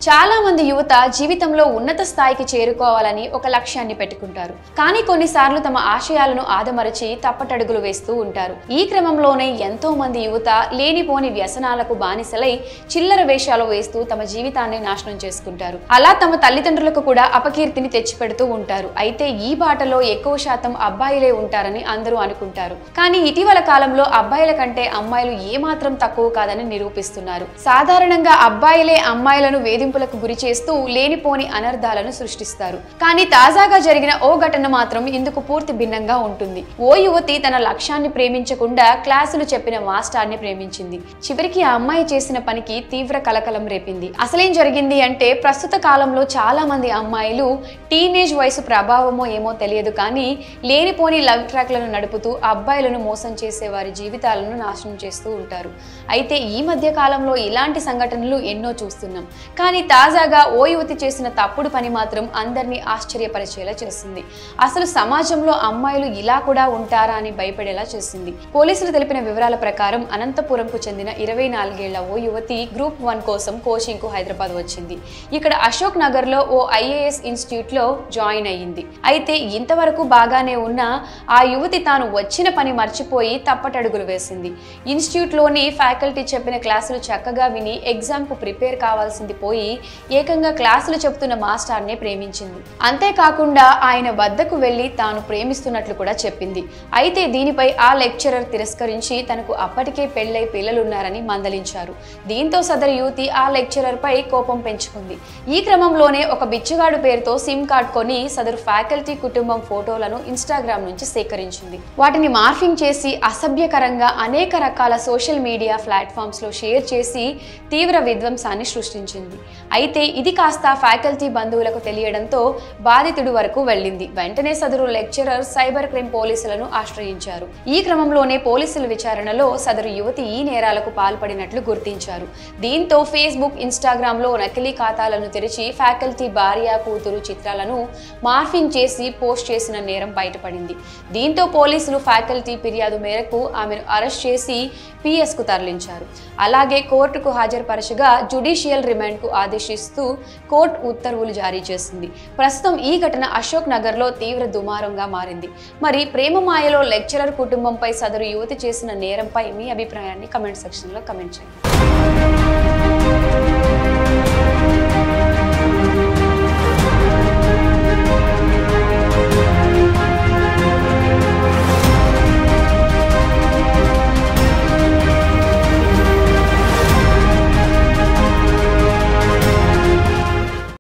చాలా మంది యువత జీవితంలో ఉన్నత స్థాయికి చేరుకోవాలని ఒక లక్ష్యాన్ని పెట్టుకుంటారు కానీ కొన్నిసార్లు తమ ఆశయాలను ఆదమరచి తప్పటడుగులు వేస్తూ ఉంటారు ఈ క్రమంలోనే ఎంతో మంది యువత లేనిపోని వ్యసనాలకు బానిసలై చిల్లర వేషాలు వేస్తూ తమ జీవితాన్ని నాశనం చేసుకుంటారు అలా తమ తల్లిదండ్రులకు కూడా అపకీర్తిని తెచ్చిపెడుతూ ఉంటారు అయితే ఈ బాటలో ఎక్కువ శాతం అబ్బాయిలే ఉంటారని అందరూ అనుకుంటారు కానీ ఇటీవల కాలంలో అబ్బాయిల కంటే అమ్మాయిలు ఏమాత్రం తక్కువ కాదని నిరూపిస్తున్నారు సాధారణంగా అబ్బాయిలే అమ్మాయిలను వేధింపులకు గురి చేస్తూ లేనిపోని అనర్థాలను సృష్టిస్తారు కానీ తాజాగా జరిగిన ఓ ఘటన మాత్రం ఇందుకు పూర్తి భిన్నంగా ఉంటుంది ఓ యువతి తన లక్ష్యాన్ని ప్రేమించకుండా క్లాసులు చెప్పిన మాస్టార్ని ప్రేమించింది చివరికి ఆ అమ్మాయి చేసిన పనికి తీవ్ర కలకలం రేపింది అసలేం జరిగింది అంటే ప్రస్తుత కాలంలో చాలా మంది అమ్మాయిలు టీనేజ్ వయసు ప్రభావమో ఏమో తెలియదు కానీ లేనిపోని లవ్ ట్రాక్లను నడుపుతూ అబ్బాయిలను మోసం చేసే వారి జీవితాలను నాశనం చేస్తూ ఉంటారు అయితే ఈ మధ్య కాలంలో ఇలాంటి సంఘటనలు ఎన్నో చూస్తున్నాం కానీ తాజాగా ఓ యువతి చేసిన తప్పుడు పని మాత్రం అందరినీ ఆశ్చర్యపరిచేలా చేస్తుంది అసలు సమాజంలో అమ్మాయిలు ఇలా కూడా ఉంటారా అని భయపడేలా చేసింది పోలీసులు తెలిపిన వివరాల ప్రకారం అనంతపురంకు చెందిన ఇరవై నాలుగేళ్ల ఓ యువతి గ్రూప్ వన్ కోసం కోచింగ్ కు హైదరాబాద్ వచ్చింది ఇక్కడ అశోక్ నగర్ లో ఓ ఐఏఎస్ ఇన్స్టిట్యూట్ లో జాయిన్ అయ్యింది అయితే ఇంతవరకు బాగానే ఉన్న ఆ యువతి తాను వచ్చిన పని మర్చిపోయి తప్పటడుగులు వేసింది ఇన్స్టిట్యూట్ లోని ఫ్యాకల్టీ చెప్పిన క్లాసులు చక్కగా విని ఎగ్జామ్ కు ప్రిపేర్ కావాల్సింది పోయి ఏకంగా క్లాసులు చెప్తున్న మాస్టర్నే ప్రేమించింది అంతేకాకుండా ఆయన వద్దకు వెళ్లి తాను ప్రేమిస్తున్నట్లు కూడా చెప్పింది అయితే దీనిపై ఆ లెక్చరర్ తిరస్కరించి తనకు అప్పటికే పెళ్ళై పిల్లలున్నారని మందలించారు దీంతో సదరు యువతి ఆ లెక్చరర్ పై కోపం పెంచుకుంది ఈ క్రమంలోనే ఒక బిచ్చగాడు పేరుతో సిమ్ కార్డ్ కొని సదరు ఫ్యాకల్టీ కుటుంబం ఫోటోలను ఇన్స్టాగ్రామ్ నుంచి సేకరించింది వాటిని మార్ఫింగ్ చేసి అసభ్యకరంగా అనేక రకాల సోషల్ మీడియా ప్లాట్ఫామ్స్ లో షేర్ చేసి తీవ్ర విధ్వంసాన్ని సృష్టించింది అయితే ఇది కాస్త ఫ్యాకల్టీ బంధువులకు తెలియడంతో బాధితుడి వరకు వెళ్ళింది వెంటనే సదరు లెక్చరర్ సైబర్ క్రైమ్ పోలీసులను ఆశ్రయించారు ఈ క్రమంలోనే పోలీసుల విచారణలో సదరు యువతి ఈ నేరాలకు పాల్పడినట్లు గుర్తించారు దీంతో ఫేస్బుక్ ఇన్స్టాగ్రామ్ లో నకిలీ ఖాతాలను తెరిచి ఫ్యాకల్టీ భార్య కూతురు చిత్రాలను మార్ఫింగ్ చేసి పోస్ట్ చేసిన నేరం బయటపడింది దీంతో పోలీసులు ఫ్యాకల్టీ ఫిర్యాదు మేరకు ఆమెను అరెస్ట్ చేసి పిఎస్ కు తరలించారు అలాగే కోర్టుకు హాజరుపరచగా జుడిషియల్ రిమాండ్ కు ఆదేశిస్తూ కోర్టు ఉత్తర్వులు జారీ చేసింది ప్రస్తుతం ఈ ఘటన అశోక్ నగర్ లో తీవ్ర దుమారంగా మారింది మరి ప్రేమ మాయలో లెక్చరర్ కుటుంబంపై సదరు యువతి చేసిన నేరంపై మీ అభిప్రాయాన్ని కమెంట్ సెక్షన్ లో కమెంట్ చేయండి